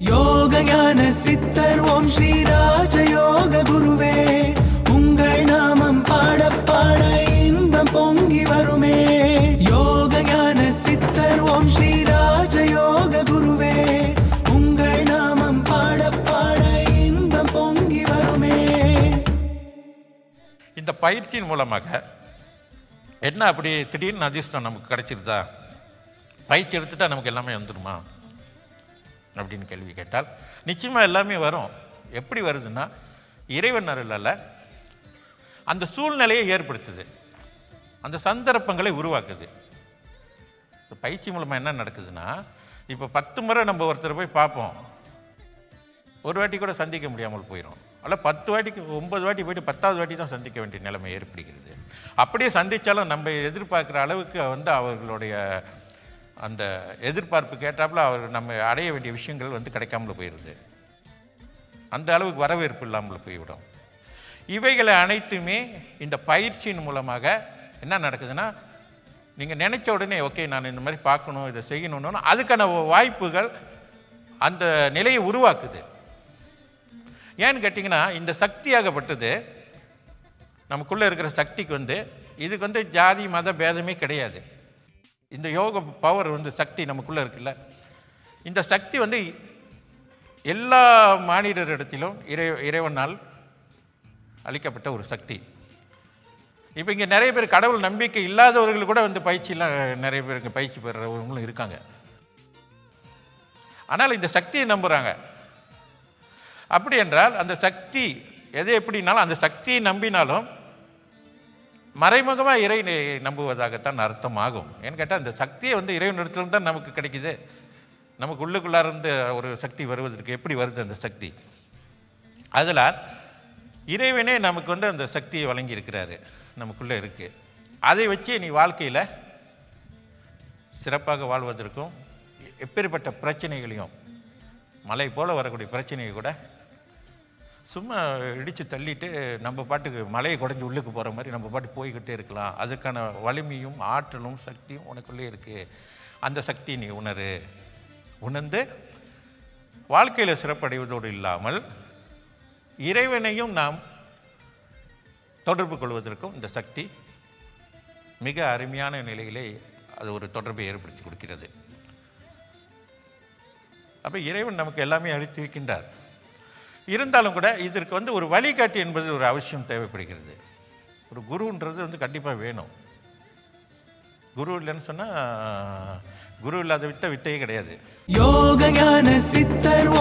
யோக ஞான சித்தர் ஓம் ஸ்ரீ ராஜயோக குருவே உங்கள் நாமம் பாட பாட இன்பம் பொங்கி வருமே யோக ஞான சித்தர் ஓம் ஸ்ரீ ராஜயோக குருவே உங்கள் நாமம் பாட பாட இன்பம் பொங்கி வருமே இந்த பயிற்சியின் மூலமாக என்ன அப்படி திடீர்னு அதிர்ஷ்டம் நமக்கு கிடைச்சிருதா பயிற்சி எடுத்துட்டா நமக்கு எல்லாமே வந்துடுமா அப்படின்னு கேள்வி கேட்டால் நிச்சயமாக எல்லாமே வரும் எப்படி வருதுன்னா இறைவன் அருளால் அந்த சூழ்நிலையை ஏற்படுத்துது அந்த சந்தர்ப்பங்களை உருவாக்குது இந்த பயிற்சி மூலமாக என்ன நடக்குதுன்னா இப்போ பத்து முறை நம்ம ஒருத்தர் போய் பார்ப்போம் ஒரு வாட்டி கூட சந்திக்க முடியாமல் போயிடும் அல்ல பத்து வாட்டிக்கு ஒன்பது வாட்டி போயிட்டு பத்தாவது வாட்டி தான் சந்திக்க வேண்டிய நிலைமை ஏற்படுகிறது அப்படியே சந்தித்தாலும் நம்ம எதிர்பார்க்குற அளவுக்கு வந்து அவர்களுடைய அந்த எதிர்பார்ப்பு கேட்டாப்புல அவர் நம்ம அடைய வேண்டிய விஷயங்கள் வந்து கிடைக்காமல போயிடுது அந்த அளவுக்கு வரவேற்பு இல்லாமல் போய்விடும் இவைகளை அனைத்துமே இந்த பயிற்சியின் மூலமாக என்ன நடக்குதுன்னா நீங்கள் நினைச்ச உடனே ஓகே நான் இந்த மாதிரி பார்க்கணும் இதை செய்யணும்னு அதுக்கான வாய்ப்புகள் அந்த நிலையை உருவாக்குது ஏன்னு கேட்டிங்கன்னா இந்த சக்தியாகப்பட்டது நமக்குள்ளே இருக்கிற சக்திக்கு வந்து இதுக்கு வந்து ஜாதி மத பேதமே கிடையாது இந்த யோக பவர் வந்து சக்தி நமக்குள்ளே இருக்குல்ல இந்த சக்தி வந்து எல்லா மானிடரிடத்திலும் இறை இறைவனால் அளிக்கப்பட்ட ஒரு சக்தி இப்போ இங்கே நிறைய பேர் கடவுள் நம்பிக்கை இல்லாதவர்கள் கூட வந்து பயிற்சியெலாம் நிறைய பேர் இங்கே பயிற்சி பெறுறவங்களும் இருக்காங்க ஆனால் இந்த சக்தியை நம்புகிறாங்க அப்படி என்றால் அந்த சக்தி எது எப்படினாலும் அந்த சக்தியை நம்பினாலும் மறைமுகமாக இறை நம்புவதாகத்தான் அர்த்தமாகும் ஏன்னு கேட்டால் அந்த சக்தியை வந்து இறைவனிடத்துல தான் நமக்கு கிடைக்குது நமக்கு உள்ளுக்குள்ளார இருந்து ஒரு சக்தி வருவதற்கு எப்படி வருது அந்த சக்தி அதனால் இறைவனே நமக்கு வந்து அந்த சக்தியை வழங்கி இருக்கிறாரு நமக்குள்ளே இருக்குது அதை வச்சு நீ வாழ்க்கையில் சிறப்பாக வாழ்வதற்கும் எப்பேற்பட்ட பிரச்சனைகளையும் மலை போல் வரக்கூடிய பிரச்சனையை கூட சும்மா இடித்து தள்ளிட்டு நம்ம பாட்டுக்கு மலையை குடஞ்சி உள்ளுக்கு போகிற மாதிரி நம்ம பாட்டு போய்கிட்டே இருக்கலாம் அதுக்கான வலிமையும் ஆற்றலும் சக்தியும் உனக்குள்ளே இருக்குது அந்த சக்தி நீ உணரு உணர்ந்து வாழ்க்கையில் சிறப்படைவதோடு இல்லாமல் இறைவனையும் நாம் தொடர்பு கொள்வதற்கும் இந்த சக்தி மிக அருமையான நிலையிலே அது ஒரு தொடர்பை ஏற்படுத்தி கொடுக்கிறது அப்போ இறைவன் நமக்கு எல்லாமே அளித்து வைக்கின்றார் இருந்தாலும் கூட இதற்கு வந்து ஒரு வழிகாட்டி என்பது ஒரு அவசியம் தேவைப்படுகிறது ஒரு குருன்றது வந்து கண்டிப்பாக வேணும் குரு இல்லைன்னு சொன்னால் குரு இல்லாத விட்ட வித்தையே கிடையாது யோக ஞான சித்தர்